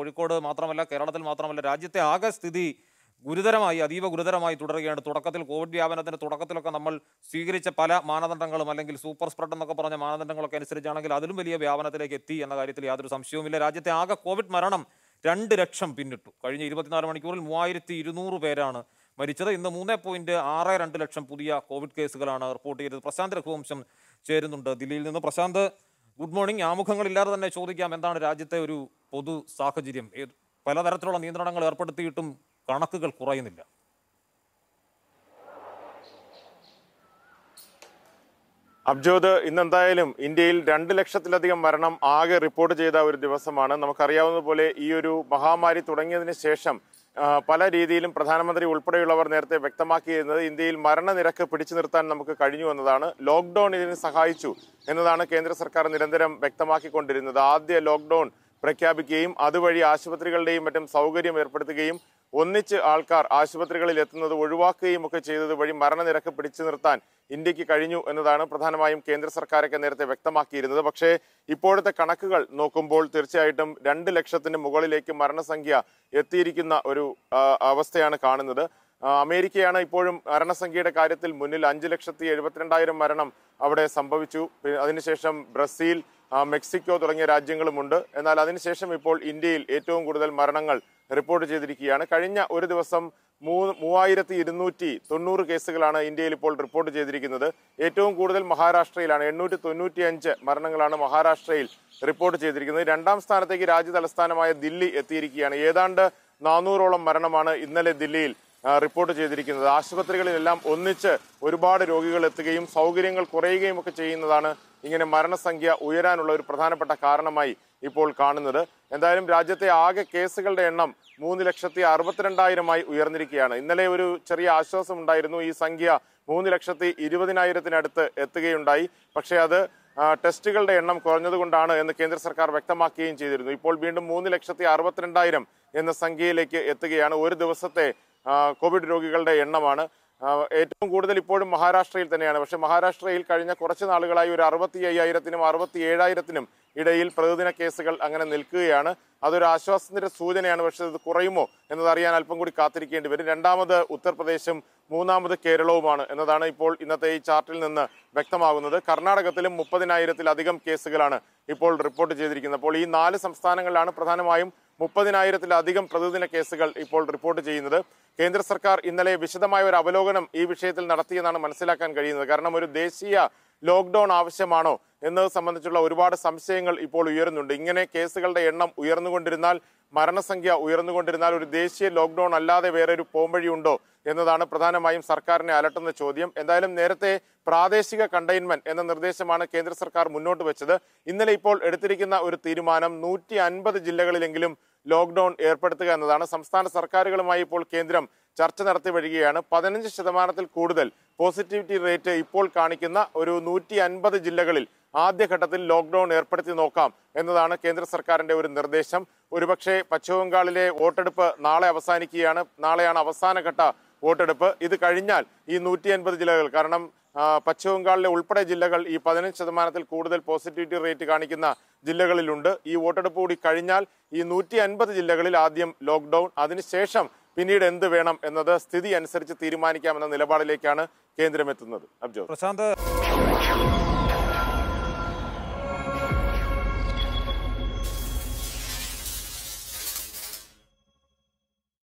കോഴിക്കോട് മാത്രമല്ല കേരളത്തിൽ മാത്രമല്ല രാജ്യത്തെ ആകെ സ്ഥിതി ഗുരുതരമായി അതീവ ഗുരുതരമായി തുടരുകയാണ് തുടക്കത്തിൽ കോവിഡ് വ്യാപനത്തിന്റെ തുടക്കത്തിലൊക്കെ നമ്മൾ സ്വീകരിച്ച പല മാനദണ്ഡങ്ങളും അല്ലെങ്കിൽ സൂപ്പർ സ്പ്രെഡ് എന്നൊക്കെ പറഞ്ഞ മാനദണ്ഡങ്ങളൊക്കെ അനുസരിച്ചാണെങ്കിൽ അതിലും വലിയ വ്യാപനത്തിലേക്ക് എത്തി എന്ന കാര്യത്തിൽ യാതൊരു സംശയവുമില്ല രാജ്യത്തെ ആകെ കോവിഡ് മരണം രണ്ട് ലക്ഷം പിന്നിട്ടു കഴിഞ്ഞ ഇരുപത്തിനാല് മണിക്കൂറിൽ മൂവായിരത്തി ഇരുന്നൂറ് പേരാണ് മരിച്ചത് ഇന്ന് മൂന്ന് പോയിന്റ് ആറ് രണ്ട് ലക്ഷം പുതിയ കോവിഡ് കേസുകളാണ് റിപ്പോർട്ട് ചെയ്തത് പ്രശാന്ത് രഘുവംശം ചേരുന്നുണ്ട് ദില്ലിയിൽ നിന്ന് പ്രശാന്ത് ഗുഡ് മോർണിംഗ് ആമുഖങ്ങളില്ലാതെ തന്നെ ചോദിക്കാം എന്താണ് രാജ്യത്തെ ഒരു പൊതു സാഹചര്യം ഏത് പലതരത്തിലുള്ള നിയന്ത്രണങ്ങൾ ഏർപ്പെടുത്തിയിട്ടും കണക്കുകൾ കുറയുന്നില്ല അബ്ജോദ് ഇന്നെന്തായാലും ഇന്ത്യയിൽ രണ്ട് ലക്ഷത്തിലധികം മരണം ആകെ റിപ്പോർട്ട് ചെയ്ത ഒരു ദിവസമാണ് നമുക്കറിയാവുന്നതുപോലെ ഈ ഒരു മഹാമാരി തുടങ്ങിയതിന് ശേഷം ആ, പല രീതിയിലും പ്രധാനമന്ത്രി ഉൾപ്പെടെയുള്ളവർ നേരത്തെ വ്യക്തമാക്കിയിരുന്നത് ഇന്ത്യയിൽ മരണനിരക്ക് പിടിച്ചു നിർത്താൻ നമുക്ക് കഴിഞ്ഞു എന്നതാണ് ലോക്ക്ഡൌൺ ഇതിന് സഹായിച്ചു എന്നതാണ് കേന്ദ്ര സർക്കാർ നിരന്തരം വ്യക്തമാക്കിക്കൊണ്ടിരുന്നത് ആദ്യ ലോക്ക്ഡൌൺ പ്രഖ്യാപിക്കുകയും അതുവഴി ആശുപത്രികളുടെയും മറ്റും സൗകര്യം ഏർപ്പെടുത്തുകയും ഒന്നിച്ച് ആൾക്കാർ ആശുപത്രികളിൽ എത്തുന്നത് ഒഴിവാക്കുകയും ഒക്കെ ചെയ്തത് വഴി മരണനിരക്ക് പിടിച്ചു നിർത്താൻ ഇന്ത്യക്ക് കഴിഞ്ഞു എന്നതാണ് പ്രധാനമായും കേന്ദ്ര സർക്കാരൊക്കെ നേരത്തെ വ്യക്തമാക്കിയിരുന്നത് പക്ഷേ ഇപ്പോഴത്തെ കണക്കുകൾ നോക്കുമ്പോൾ തീർച്ചയായിട്ടും രണ്ട് ലക്ഷത്തിന് മുകളിലേക്ക് മരണസംഖ്യ എത്തിയിരിക്കുന്ന ഒരു ആ, അവസ്ഥയാണ് കാണുന്നത് ആ, അമേരിക്കയാണ് ഇപ്പോഴും മരണസംഖ്യയുടെ കാര്യത്തിൽ മുന്നിൽ അഞ്ച് ലക്ഷത്തി എഴുപത്തിരണ്ടായിരം മരണം അവിടെ സംഭവിച്ചു പി- അതിനുശേഷം ബ്രസീൽ ആ, മെക്സിക്കോ തുടങ്ങിയ രാജ്യങ്ങളുമുണ്ട് എന്നാൽ അതിനുശേഷം ഇപ്പോൾ ഇന്ത്യയിൽ ഏറ്റവും കൂടുതൽ മരണങ്ങൾ റിപ്പോർട്ട് ചെയ്തിരിക്കുകയാണ് കഴിഞ്ഞ ഒരു ദിവസം മൂന്ന് മൂവായിരത്തി ഇരുന്നൂറ്റി തൊണ്ണൂറ് കേസുകളാണ് ഇന്ത്യയിൽ ഇപ്പോൾ റിപ്പോർട്ട് ചെയ്തിരിക്കുന്നത് ഏറ്റവും കൂടുതൽ മഹാരാഷ്ട്രയിലാണ് എണ്ണൂറ്റി തൊണ്ണൂറ്റി അഞ്ച് മരണങ്ങളാണ് മഹാരാഷ്ട്രയിൽ റിപ്പോർട്ട് ചെയ്തിരിക്കുന്നത് രണ്ടാം സ്ഥാനത്തേക്ക് രാജ്യ തലസ്ഥാനമായ ദില്ലി എത്തിയിരിക്കുകയാണ് ഏതാണ്ട് നാനൂറോളം മരണമാണ് ഇന്നലെ ദില്ലിയിൽ ആ, റിപ്പോർട്ട് ചെയ്തിരിക്കുന്നത് ആശുപത്രികളിലെല്ലാം ഒന്നിച്ച് ഒരുപാട് രോഗികൾ എത്തുകയും സൗകര്യങ്ങൾ കുറയുകയും ഒക്കെ ചെയ്യുന്നതാണ് ഇങ്ങനെ മരണസംഖ്യ ഉയരാനുള്ള ഒരു പ്രധാനപ്പെട്ട കാരണമായി ഇപ്പോൾ കാണുന്നത് എന്തായാലും രാജ്യത്തെ ആകെ കേസുകളുടെ എണ്ണം മൂന്ന് ലക്ഷത്തി അറുപത്തിരണ്ടായിരമായി ഉയർന്നിരിക്കുകയാണ് ഇന്നലെ ഒരു ചെറിയ ആശ്വാസം ഉണ്ടായിരുന്നു ഈ സംഖ്യ മൂന്ന് ലക്ഷത്തി ഇരുപതിനായിരത്തിനടുത്ത് എത്തുകയുണ്ടായി പക്ഷേ അത് ആ, ടെസ്റ്റുകളുടെ എണ്ണം കുറഞ്ഞതുകൊണ്ടാണ് എന്ന് കേന്ദ്ര സർക്കാർ വ്യക്തമാക്കുകയും ചെയ്തിരുന്നു ഇപ്പോൾ വീണ്ടും മൂന്ന് ലക്ഷത്തി അറുപത്തിരണ്ടായിരം എന്ന സംഖ്യയിലേക്ക് എത്തുകയാണ് ഒരു ദിവസത്തെ ആ, കോവിഡ് രോഗികളുടെ എണ്ണമാണ് ആ, ഏറ്റവും കൂടുതൽ ഇപ്പോഴും മഹാരാഷ്ട്രയിൽ തന്നെയാണ് പക്ഷേ മഹാരാഷ്ട്രയിൽ കഴിഞ്ഞ കുറച്ച് നാളുകളായി ഒരു അറുപത്തി അയ്യായിരത്തിനും അറുപത്തി ഏഴായിരത്തിനും ഇടയിൽ പ്രതിദിന കേസുകൾ അങ്ങനെ നിൽക്കുകയാണ് അതൊരു ആശ്വാസത്തിന്റെ സൂചനയാണ് പക്ഷേ ഇത് കുറയുമോ എന്നതറിയാൻ അല്പം കൂടി കാത്തിരിക്കേണ്ടി വരും രണ്ടാമത് ഉത്തർപ്രദേശും മൂന്നാമത് കേരളവുമാണ് എന്നതാണ് ഇപ്പോൾ ഇന്നത്തെ ഈ ചാർട്ടിൽ നിന്ന് വ്യക്തമാകുന്നത് കർണാടകത്തിലും മുപ്പതിനായിരത്തിലധികം കേസുകളാണ് ഇപ്പോൾ റിപ്പോർട്ട് ചെയ്തിരിക്കുന്നത് അപ്പോൾ ഈ നാല് സംസ്ഥാനങ്ങളിലാണ് പ്രധാനമായും മുപ്പതിനായിരത്തിലധികം പ്രതിദിന കേസുകൾ ഇപ്പോൾ റിപ്പോർട്ട് ചെയ്യുന്നത് കേന്ദ്ര സർക്കാർ ഇന്നലെ വിശദമായ ഒരു അവലോകനം ഈ വിഷയത്തിൽ നടത്തിയെന്നാണ് മനസ്സിലാക്കാൻ കഴിയുന്നത് കാരണം ഒരു ദേശീയ ലോക്ക്ഡൌൺ ആവശ്യമാണോ എന്നത് സംബന്ധിച്ചുള്ള ഒരുപാട് സംശയങ്ങൾ ഇപ്പോൾ ഉയരുന്നുണ്ട് ഇങ്ങനെ കേസുകളുടെ എണ്ണം ഉയർന്നുകൊണ്ടിരുന്നാൽ മരണസംഖ്യ ഉയർന്നുകൊണ്ടിരുന്നാൽ ഒരു ദേശീയ ലോക്ക്ഡൌൺ അല്ലാതെ വേറെ ഒരു പോംവഴിയുണ്ടോ എന്നതാണ് പ്രധാനമായും സർക്കാരിനെ അലട്ടുന്ന ചോദ്യം എന്തായാലും നേരത്തെ പ്രാദേശിക കണ്ടെയ്ൻമെന്റ് എന്ന നിർദ്ദേശമാണ് കേന്ദ്ര സർക്കാർ മുന്നോട്ട് വെച്ചത് ഇന്നലെ ഇപ്പോൾ എടുത്തിരിക്കുന്ന ഒരു തീരുമാനം നൂറ്റി അൻപത് ജില്ലകളിലെങ്കിലും ലോക്ക്ഡൌൺ ഏർപ്പെടുത്തുക എന്നതാണ് സംസ്ഥാന സർക്കാരുകളുമായി ഇപ്പോൾ കേന്ദ്രം ചർച്ച നടത്തി വരികയാണ് പതിനഞ്ച് ശതമാനത്തിൽ കൂടുതൽ പോസിറ്റിവിറ്റി റേറ്റ് ഇപ്പോൾ കാണിക്കുന്ന ഒരു നൂറ്റി അൻപത് ജില്ലകളിൽ ആദ്യഘട്ടത്തിൽ ലോക്ക്ഡൌൺ ഏർപ്പെടുത്തി നോക്കാം എന്നതാണ് കേന്ദ്ര സർക്കാരിന്റെ ഒരു നിർദ്ദേശം ഒരുപക്ഷെ പശ്ചിമബംഗാളിലെ വോട്ടെടുപ്പ് നാളെ അവസാനിക്കുകയാണ് നാളെയാണ് അവസാനഘട്ട വോട്ടെടുപ്പ് ഇത് കഴിഞ്ഞാൽ ഈ നൂറ്റി അൻപത് ജില്ലകൾ കാരണം ആ, പശ്ചിമബംഗാളിലെ ഉൾപ്പെടെ ജില്ലകൾ ഈ പതിനഞ്ച് ശതമാനത്തിൽ കൂടുതൽ പോസിറ്റിവിറ്റി റേറ്റ് കാണിക്കുന്ന ജില്ലകളിലുണ്ട് ഈ വോട്ടെടുപ്പ് കൂടി കഴിഞ്ഞാൽ ഈ നൂറ്റി അൻപത് ജില്ലകളിൽ ആദ്യം ലോക്ക്ഡൌൺ അതിനുശേഷം പിന്നീട് എന്ത് വേണം എന്നത് സ്ഥിതി അനുസരിച്ച് തീരുമാനിക്കാമെന്ന നിലപാടിലേക്കാണ് കേന്ദ്രം എത്തുന്നത് അബ്ജോ പ്രശാന്ത്